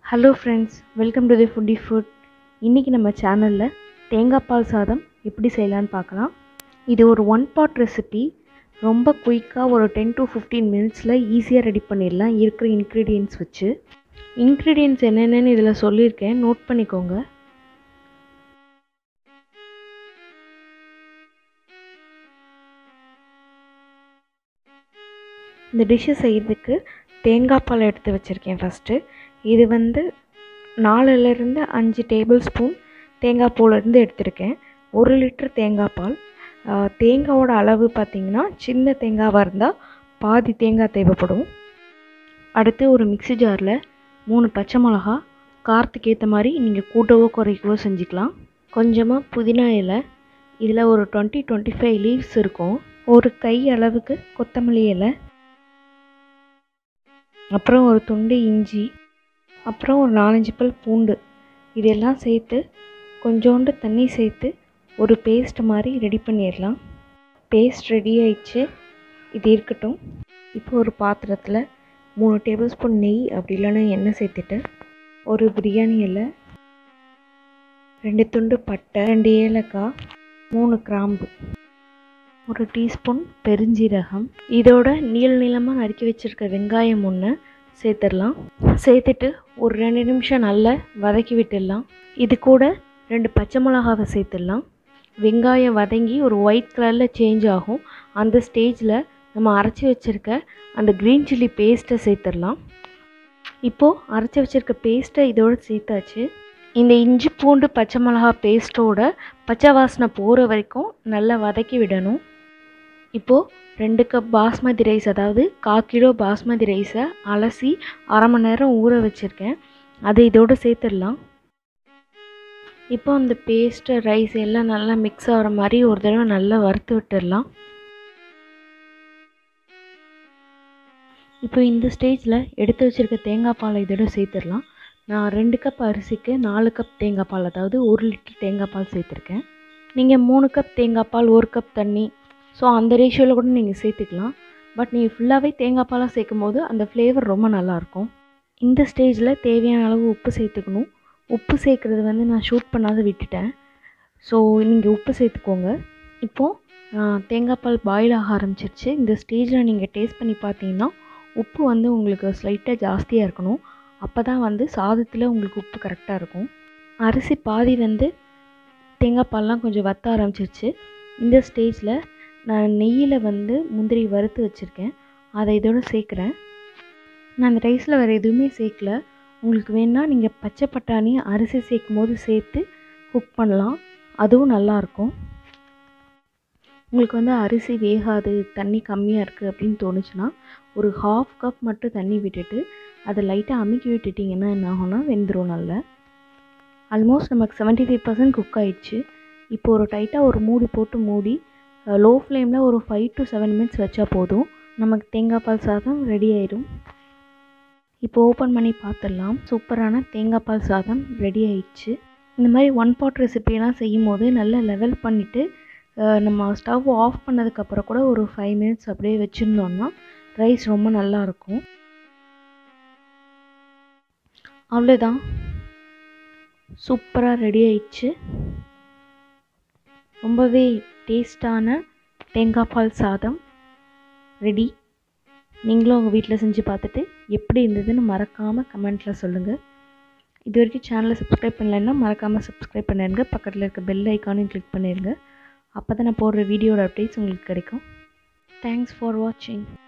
hello friends welcome to the foodie food இன்றைக்கி நம்ம சேனலில் தேங்காய் பால் சாதம் எப்படி செய்யலான்னு பார்க்கலாம் இது ஒரு ஒன் பாட் ரெசிபி ரொம்ப குயிக்காக ஒரு டென் டு ஃபிஃப்டீன் மினிட்ஸில் ஈஸியாக ரெடி பண்ணிடலாம் இருக்கிற இன்க்ரீடியன்ட்ஸ் வச்சு இன்க்ரீடியன்ட்ஸ் என்னென்னு இதில் சொல்லியிருக்கேன் நோட் பண்ணிக்கோங்க இந்த டிஷ்ஷு செய்கிறதுக்கு தேங்காய் பால் எடுத்து வச்சுருக்கேன் ஃபஸ்ட்டு இது வந்து நாலுலேருந்து அஞ்சு டேபிள் ஸ்பூன் தேங்காய் பூலேருந்து எடுத்திருக்கேன் ஒரு லிட்டர் தேங்காய் பால் தேங்காவோட அளவு பார்த்திங்கன்னா சின்ன தேங்காவாக இருந்தால் பாதி தேங்காய் தேவைப்படும் அடுத்து ஒரு மிக்சி ஜாரில் மூணு பச்சை மிளகா காரத்துக்கு ஏற்ற மாதிரி நீங்கள் கூட்டவோ குறைக்கவோ செஞ்சுக்கலாம் கொஞ்சமாக புதினா இலை இதில் ஒரு டுவெண்ட்டி டுவெண்ட்டி ஃபைவ் லீவ்ஸ் இருக்கும் ஒரு கை அளவுக்கு கொத்தமல்லி இலை அப்புறம் ஒரு துண்டு இஞ்சி அப்புறம் ஒரு நாலஞ்சு பல் பூண்டு இதெல்லாம் சேர்த்து கொஞ்சோண்டு தண்ணி சேர்த்து ஒரு பேஸ்ட் மாதிரி ரெடி பண்ணிடலாம் பேஸ்ட் ரெடி ஆயிடுச்சு இது இருக்கட்டும் இப்போ ஒரு பாத்திரத்தில் மூணு டேபிள் ஸ்பூன் நெய் அப்படி இல்லைன்னா எண்ணெய் சேர்த்துட்டு ஒரு பிரியாணி இலை ரெண்டு துண்டு பட்டை ரெண்டு ஏலக்காய் மூணு கிராம்பு ஒரு டீஸ்பூன் பெருஞ்சீரகம் இதோட நீள நீளமாக நறுக்கி வச்சுருக்க வெங்காயம் ஒன்று சேர்த்துடலாம் சேர்த்துட்டு ஒரு ரெண்டு நிமிஷம் நல்லா வதக்கி விட்டுடலாம் இது கூட ரெண்டு பச்சை மிளகாவை சேர்த்துடலாம் வெங்காயம் வதங்கி ஒரு ஒயிட் கலரில் சேஞ்ச் ஆகும் அந்த ஸ்டேஜில் நம்ம அரைச்சி வச்சுருக்க அந்த க்ரீன் சில்லி பேஸ்ட்டை சேர்த்துடலாம் இப்போது அரைச்சி வச்சுருக்க பேஸ்ட்டை இதோடு சேர்த்தாச்சு இந்த இஞ்சி பூண்டு பச்சை மிளகா பேஸ்ட்டோட பச்சை வாசனை போகிற வரைக்கும் நல்லா வதக்கி விடணும் இப்போது ரெண்டு கப் பாஸ்மதி ரைஸ் அதாவது கால் கிலோ பாஸ்மதி ரைஸை அலசி அரை மணி நேரம் ஊற வச்சுருக்கேன் அதை இதோடு சேர்த்துடலாம் இப்போ அந்த பேஸ்ட்டு ரைஸ் எல்லாம் நல்லா மிக்ஸ் ஆகிற மாதிரி ஒரு தடவை நல்லா வறுத்து விட்டுடலாம் இப்போ இந்த ஸ்டேஜில் எடுத்து வச்சுருக்க தேங்காய் பாலை இதோட சேர்த்துடலாம் நான் ரெண்டு கப் அரிசிக்கு நாலு கப் தேங்காய் பால் அதாவது ஒரு லிட்டர் தேங்காய் பால் சேர்த்துருக்கேன் நீங்கள் மூணு கப் தேங்காய் பால் ஒரு கப் தண்ணி ஸோ அந்த ரேஷியோவில் கூட நீங்கள் சேர்த்துக்கலாம் பட் நீங்கள் ஃபுல்லாகவே தேங்காய் பாலாக சேர்க்கும் போது அந்த ஃப்ளேவர் ரொம்ப நல்லாயிருக்கும் இந்த ஸ்டேஜில் தேவையான அளவு உப்பு சேர்த்துக்கணும் உப்பு சேர்க்குறது வந்து நான் ஷூட் பண்ணாத விட்டுட்டேன் ஸோ நீங்கள் உப்பு சேர்த்துக்கோங்க இப்போது தேங்காய் பால் பாயில் ஆக ஆரம்பிச்சிருச்சு இந்த ஸ்டேஜில் நீங்கள் டேஸ்ட் பண்ணி பார்த்தீங்கன்னா உப்பு வந்து உங்களுக்கு ஸ்லைட்டாக ஜாஸ்தியாக இருக்கணும் அப்போ தான் வந்து சாதத்தில் உங்களுக்கு உப்பு கரெக்டாக இருக்கும் அரிசி பாதி வந்து தேங்காய் பால்லாம் கொஞ்சம் வத்த ஆரம்பிச்சிருச்சு இந்த ஸ்டேஜில் நான் நெய்யில் வந்து முந்திரி வறுத்து வச்சுருக்கேன் அதை இதோடு சேர்க்குறேன் நான் அந்த ரைஸில் வேறு எதுவுமே சேர்க்கல உங்களுக்கு வேணால் நீங்கள் பச்சை பட்டாணி அரிசி சேர்க்கும் போது சேர்த்து குக் பண்ணலாம் அதுவும் நல்லாயிருக்கும் உங்களுக்கு வந்து அரிசி வேகாது தண்ணி கம்மியாக இருக்குது அப்படின்னு தோணுச்சுன்னா ஒரு ஹாஃப் கப் மட்டும் தண்ணி விட்டுட்டு அதை லைட்டாக அமுக்கி விட்டுட்டிங்கன்னா என்ன ஆகும்னா வெந்துடும் நல்லா ஆல்மோஸ்ட் நமக்கு செவன்ட்டி ஃபைவ் பர்சன்ட் குக் ஆகிடுச்சு இப்போ ஒரு டைட்டாக ஒரு மூடி போட்டு மூடி லோ ஃப்ளேமில் ஒரு ஃபைவ் டு செவன் மினிட்ஸ் வச்சா போதும் நமக்கு தேங்காய் பால் சாதம் ரெடி ஆயிடும் இப்போ ஓப்பன் பண்ணி பார்த்துடலாம் சூப்பரான தேங்காய் பால் சாதம் ரெடி ஆயிடுச்சு இந்த மாதிரி ஒன் பாட் ரெசிபியெல்லாம் செய்யும் போது நல்லா லெவல் பண்ணிவிட்டு நம்ம ஸ்டவ் ஆஃப் பண்ணதுக்கப்புறம் கூட ஒரு ஃபைவ் மினிட்ஸ் அப்படியே வச்சுருந்தோன்னா ரைஸ் ரொம்ப நல்லாயிருக்கும் அவ்வளோதான் சூப்பராக ரெடி ஆயிடுச்சு ரொம்பவே டேஸ்டான தேங்காய் பால் சாதம் ரெடி நீங்களும் உங்கள் வீட்டில் செஞ்சு பார்த்துட்டு எப்படி இருந்ததுன்னு மறக்காமல் கமெண்ட்டில் சொல்லுங்கள் இது வரைக்கும் சேனலை சப்ஸ்கிரைப் பண்ணலைன்னா மறக்காமல் சப்ஸ்கிரைப் பண்ணிடுங்க பக்கத்தில் இருக்க பெல் ஐக்கானையும் கிளிக் பண்ணிடுங்க அப்போ தான் நான் போடுற வீடியோட அப்டேட்ஸ் உங்களுக்கு கிடைக்கும் தேங்க்ஸ் ஃபார் வாட்சிங்